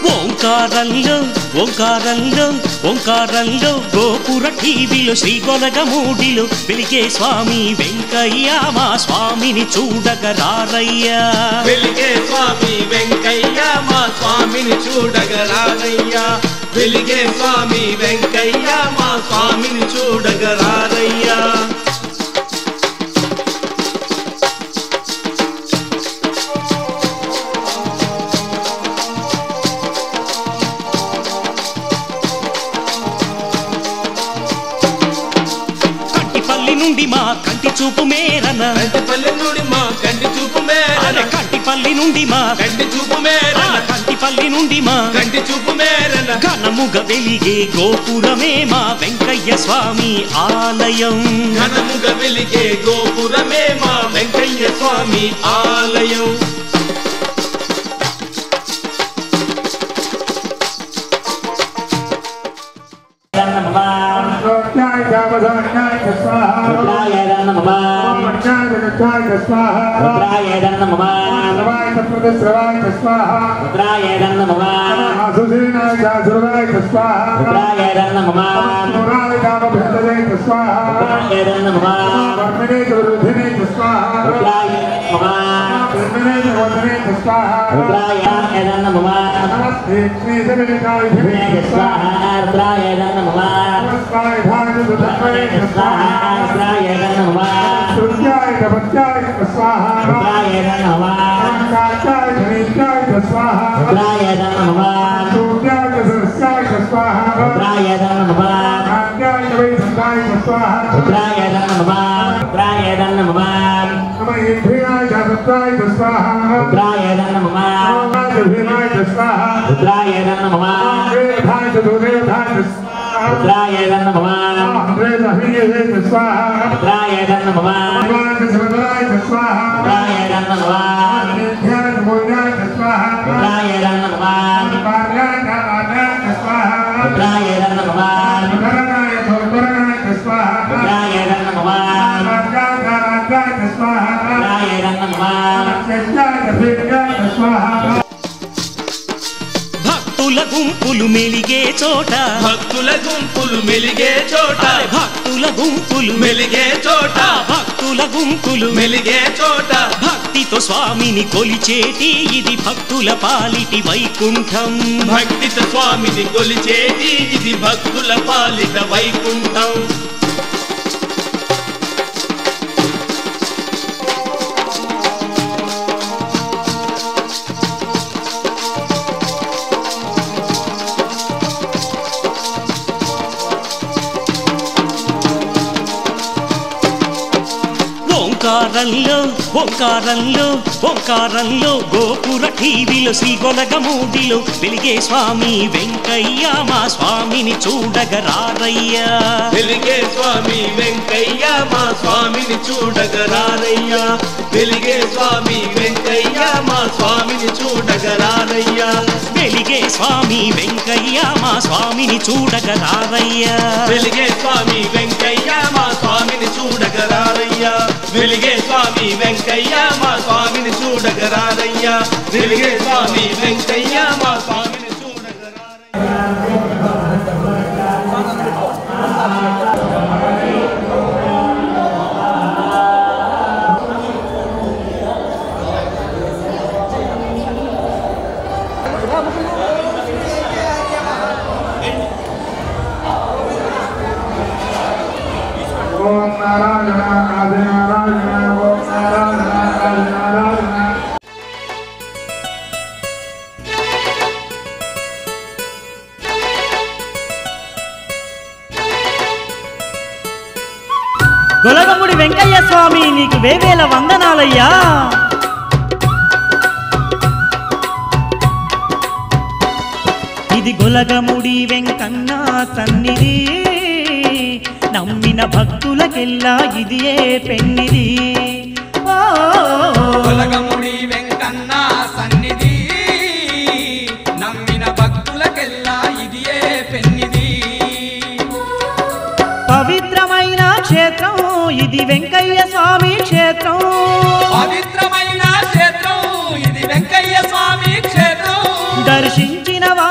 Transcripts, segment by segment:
ఓంకారంలో ఓంకారంలో ఓంకారంలో గోపుర టీవీలో శ్రీ గొలగమూడిలో వెలిగే స్వామి వెంకయ్య మా స్వామిని చూడగ రారయ్యా వెలిగే స్వామి వెంకయ్య మా స్వామిని చూడగరారయ్యా వెలిగే స్వామి వెంకయ్య మా స్వామిని చూడగరారయ్యా కంటిపల్లి నుండి మా కంటి చూపు మేరన కంటిపల్లి నుండి మా కంటి చూపు మేరన అరే కంటిపల్లి నుండి మా కంటి చూపు ఆ, మేరన కంటిపల్లి నుండి మా కంటి చూపు మేరన ఘనముగ వెలిగే గోపురమే మా వెంకయ్య స్వామి ఆలయం ఘనముగా వెలిగే గోపురమే మా వెంకయ్య స్వామి ఆలయం रुद्राय जामधान्याय स्वाहा ओमज्ञाय जगत्याय स्वाहा सर्वाय प्रदस्रवाय स्वाहा आसुसेनाय जासुराय स्वाहा नूराय जामभेदये स्वाहा वर्मिणे विरुद्धिने स्वाहा जन्मने वदने स्वाहा नमस्ते श्रीजगन्नाय स्वाहा नमस्काय भागवताय स्वाहा सूर्याय नमस्काय स्वाहा काचाय धनेशाय स्वाहा सूर्याय सरस्याय स्वाहा आज्ञाय वैसंगाय स्वाहा नम इंद्रियाय जागताय स्वाहा ओमाय भीमाय स्वाहा वेदाय दुर्वेदाय स्वाहा अंग्रे दहिये स्वाहा भगवान सर्वदाय स्वाहा नित्याय मोयाय स्वाहा कार्याय नारायणाय स्वाहा धरणाय धोरणाय स्वाहा कार्याय नारायणाय स्वाहा यज्ञाय भीर्याय स्वाहा భక్తుల గుంపులు మెలిగే చోట భక్తుల గుంపులు మెలిగే చోట అరే భక్తుల గుంపులు మెలిగే చోట భక్తుల గుంపులు మెలిగే చోట భక్తితో స్వామిని కొలిచేటి ఇది భక్తుల పాలిటి వైకుంఠం భక్తిత స్వామిని కొలిచేటి ఇది భక్తుల పాలిత వైకుంఠం ఓంకారంలో ఓంకారంలో ఓంకారంలో గోపుర టీవీలో శ్రీ గొలగమూడిలో వెలిగే స్వామి వెంకయ్య మా స్వామిని చూడగ రారయ్యా వెలిగే స్వామి వెంకయ్య మా స్వామిని చూడగరారయ్యా వెలిగే స్వామి వెంకయ్య మా స్వామిని చూడగరారయ్యా వెలిగే స్వామి వెంకయ్య మా స్వామిని చూడగ రారయ్యా వెలిగే స్వామి వెంకయ్య మా స్వామిని చూడగరారయ్యా వెలిగే స్వామి వెంకయ్య మా స్వామిని చూడగరారయ్యా వెలిగే స్వామి వెంకయ్య మా స్వామిని చూడగరారయ్యా ఓం నారాయణ ఆది నారాయణ ఓం నారాయణ ఆది నారాయణ గొలగముడి వెంకయ్య స్వామి నీకు వేవేల వందనాలయ్యా ఇది గొలగముడి వెంకన్న సన్నిధి నమ్మిన భక్తులకెల్లా ఇది ఏ పెన్నిది ఓ, కొలగముడి వెంకన్న సన్నిధి నమ్మిన భక్తులకెల్లా ఇది ఏ పెన్నిది పవిత్రమైన క్షేత్రం ఇది వెంకయ్య స్వామి క్షేత్రం పవిత్రమైన క్షేత్రం ఇది వెంకయ్య స్వామి క్షేత్రం దర్శించిన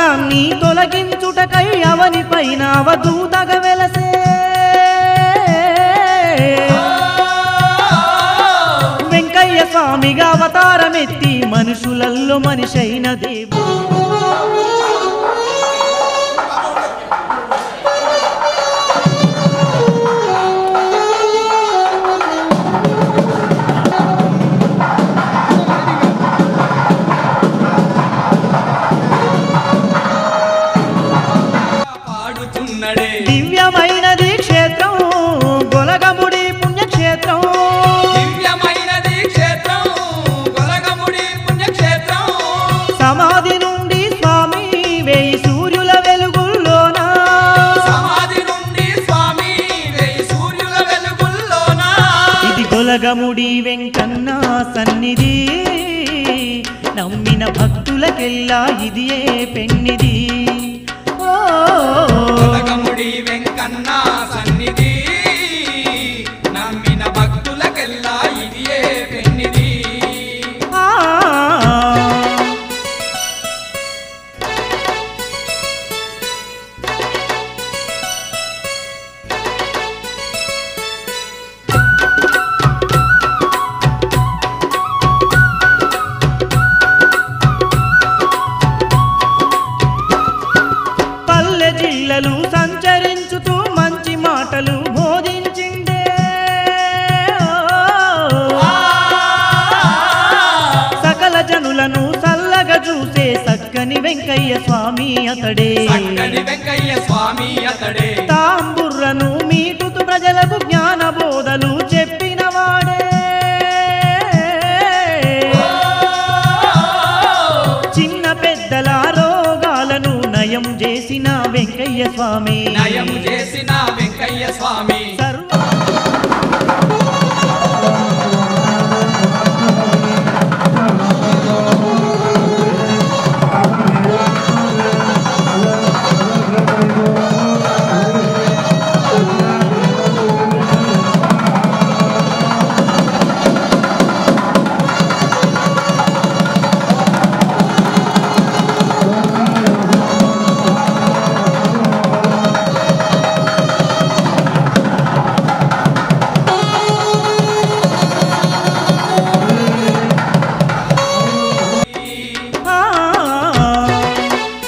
పాపాన్ని తొలగించుటకై అవని పైన అవధూతగ వెలసే వెంకయ్య స్వామిగా అవతారమెత్తి మనుషులల్లో మనిషైన దేవు పాడుతున్నడే దివ్యమైనది క్షేత్రం గొలగముడి పుణ్యక్షేత్రం దివ్యమైనది క్షేత్రం గొలగముడి పుణ్యక్షేత్రం సమాధి నుండి స్వామి వేయి సూర్యుల వెలుగుల్లోనా సమాధి నుండి స్వామి వేయి సూర్యుల వెలుగుల్లోన ఇది గొలగముడి వెంకన్న సన్నిధి నమ్మిన భక్తులకెల్లా ఇది ఏ పెన్నిది ఓ, గొలగముడి వెంకన్న సన్నిధి నమ్మిన భక్తులకెల్లా ఇది ఏ పెన్నిది ఆ. పల్లె జిల్లలు సంచరించుతూ మంచి మాటలు బోధించిండే సకల జనులను చల్లగా చూసే సక్కని వెంకయ్య స్వామి అతడే చక్కని వెంకయ్య స్వామి అతడే తాంబుర్రను మీటుతూ ప్రజలకు జ్ఞాన బోధలు చెప్పిన వాడే చిన్న పెద్దల రోగాలను నయం చేసిన వెంకయ్య స్వామి నయం చేసిన వెంకయ్య స్వామి సర్వ ఆ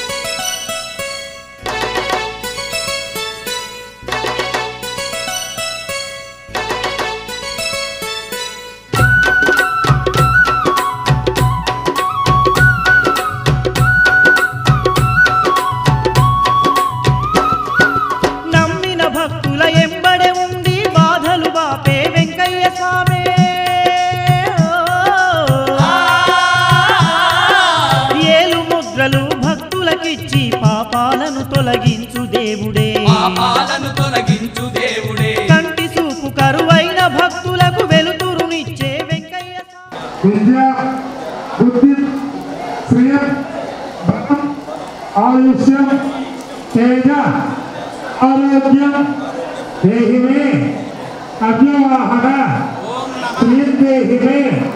నమ్మిన భక్తుల ఎంబడే ఉండి బాధలు బాపే వెంకయ్య స్వామి ఏలు ముద్రలు భక్తులకిచ్చి పాపాలను తొలగించు దేవుడే పాపాలను తొలగించు దేవుడే కంటి చూపు కరువైన భక్తులకు వెలుతురునిచ్చే వెంకయ్య స్వామి విద్య బుద్ధి శ్రియం బలం ఆయుష్యం తేజ ఆరోగ్యం దేహి మే అవ్యవాహన శ్రీం దేహి మే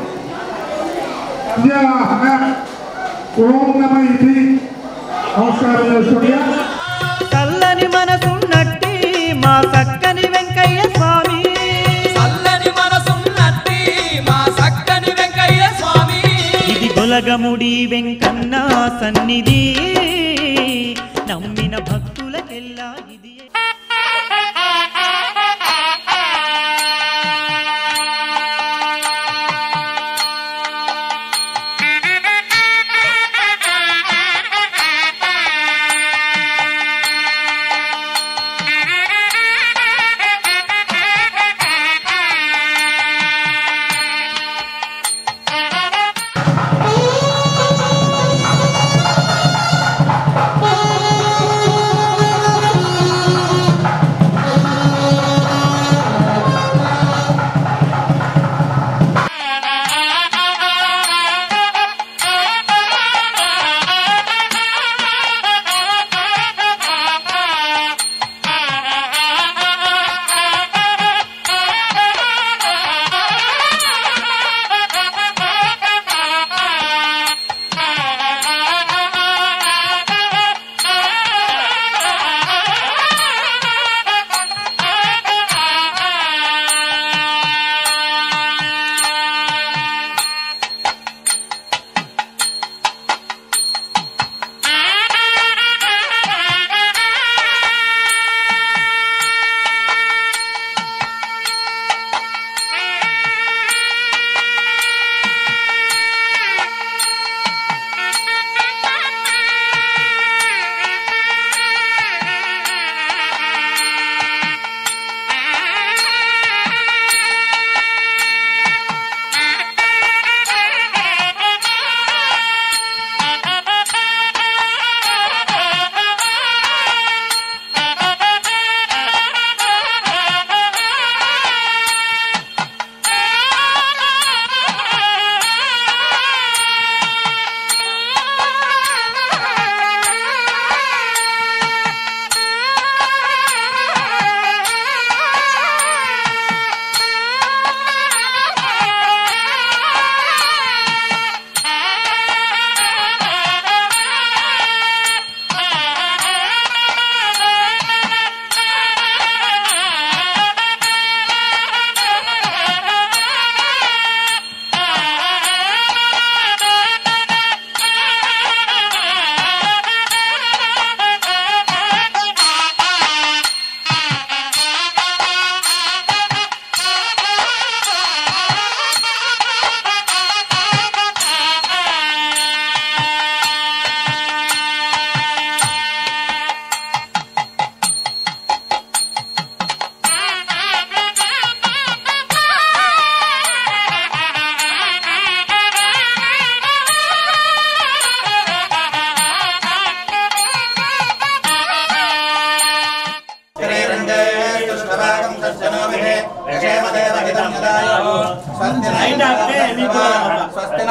అవ్యవాహన ఓం నమ ఇది నమస్కారం చేసుకుంటా చల్లని మనసున్నట్టి మా చక్కని వెంకయ్య స్వామి చల్లని మనసున్నట్టి మా చక్కని వెంకయ్య స్వామి ఇది గొలగముడి వెంకన్న సన్నిధి నమ్మిన భక్తులకెల్లా ఇది ఆ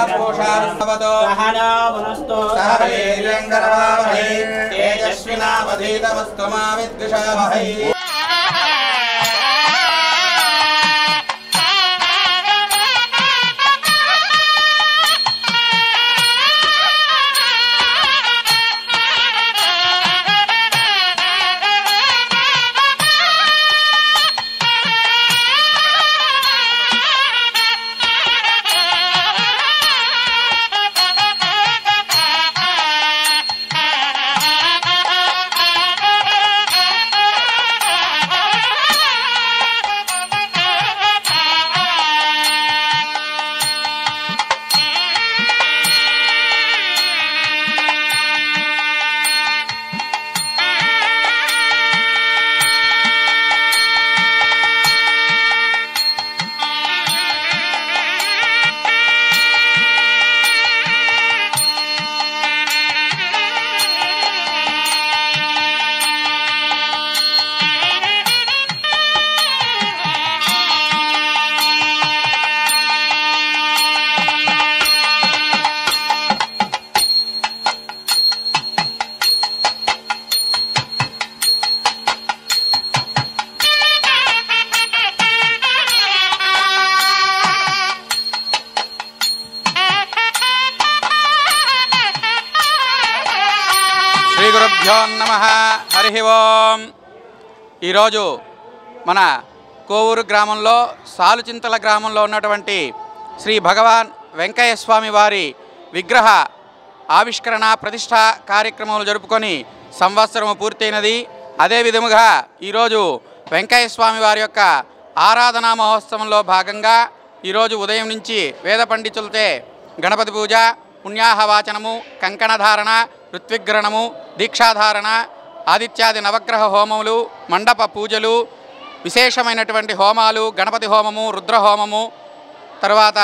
पूषार्भवतो सह वीर्यङ्करवावहै तेजस्विनावधीतमस्तु मा विद्विषावहै శ్రీ గురుభ్యో నమ హరి ఓం ఈరోజు మన కోవూరు గ్రామంలో సాలుచింతల గ్రామంలో ఉన్నటువంటి శ్రీ భగవాన్ వెంకయ్య స్వామి వారి విగ్రహ ఆవిష్కరణ ప్రతిష్ట కార్యక్రమాలు జరుపుకొని సంవత్సరము పూర్తయినది అదే విధముగా ఈరోజు వెంకయ్య స్వామి వారి యొక్క ఆరాధనా మహోత్సవంలో భాగంగా ఈరోజు ఉదయం నుంచి వేద పండితులతే గణపతి పూజ పుణ్యాహవాచనము కంకణధారణ ఋత్విగ్రహణము దీక్షాధారణ ఆదిత్యాది నవగ్రహ హోమములు మండప పూజలు విశేషమైనటువంటి హోమాలు గణపతి హోమము రుద్ర హోమము తర్వాత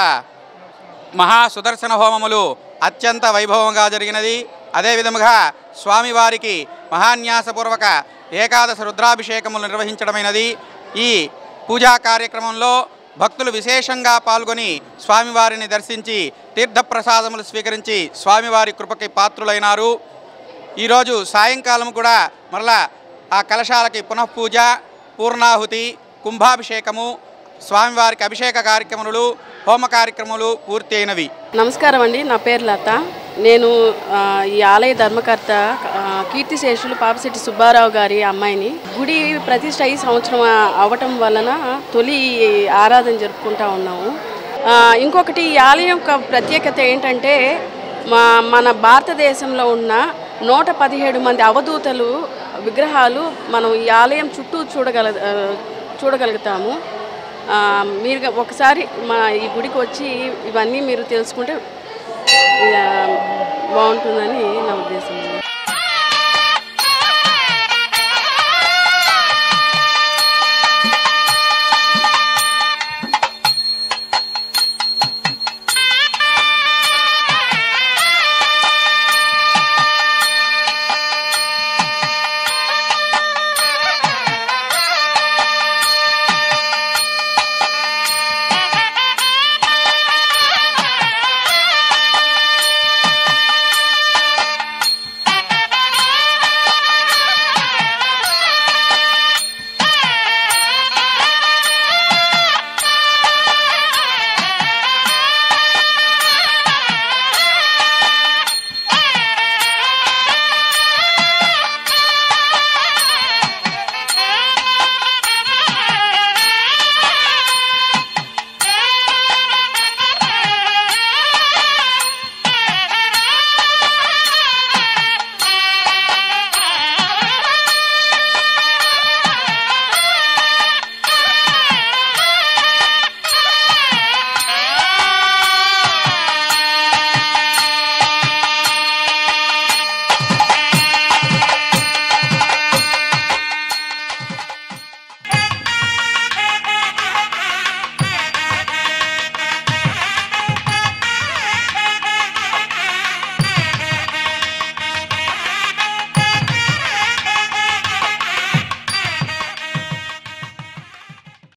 మహా సుదర్శన హోమములు అత్యంత వైభవంగా జరిగినది అదే విధముగా స్వామివారికి మహాన్యాసపూర్వక ఏకాదశ రుద్రాభిషేకములు నిర్వహించడమైనది ఈ పూజా కార్యక్రమంలో భక్తులు విశేషంగా పాల్గొని స్వామివారిని దర్శించి తీర్థప్రసాదములు స్వీకరించి స్వామివారి కృపకి పాత్రులైనారు ఈరోజు సాయంకాలం కూడా మరలా ఆ కలశాలకి పునఃపూజ పూర్ణాహుతి కుంభాభిషేకము స్వామివారికి అభిషేక కార్యక్రమాలు హోమ కార్యక్రమాలు పూర్తి అయినవి నమస్కారం అండి నా పేరు లత నేను ఆ, ఈ ఆలయ ధర్మకర్త ఆ, కీర్తిశేషులు పాపశెట్టి సుబ్బారావు గారి అమ్మాయిని గుడి ప్రతిష్ట ఈ సంవత్సరం అవ్వటం వలన తొలి ఆరాధన జరుపుకుంటా ఉన్నాము ఆ, ఇంకొకటి ఈ ఆలయం యొక్క ప్రత్యేకత ఏంటంటే మా మన భారతదేశంలో ఉన్న నూట పదిహేడు మంది అవధూతలు విగ్రహాలు మనం ఈ ఆలయం చుట్టూ చూడగల ఆ, చూడగలుగుతాము ఆ, మీరు గ- ఒకసారి మా ఈ గుడికి వచ్చి ఇవన్నీ మీరు తెలుసుకుంటే ఆ, బాగుంటుందని నా ఉద్దేశం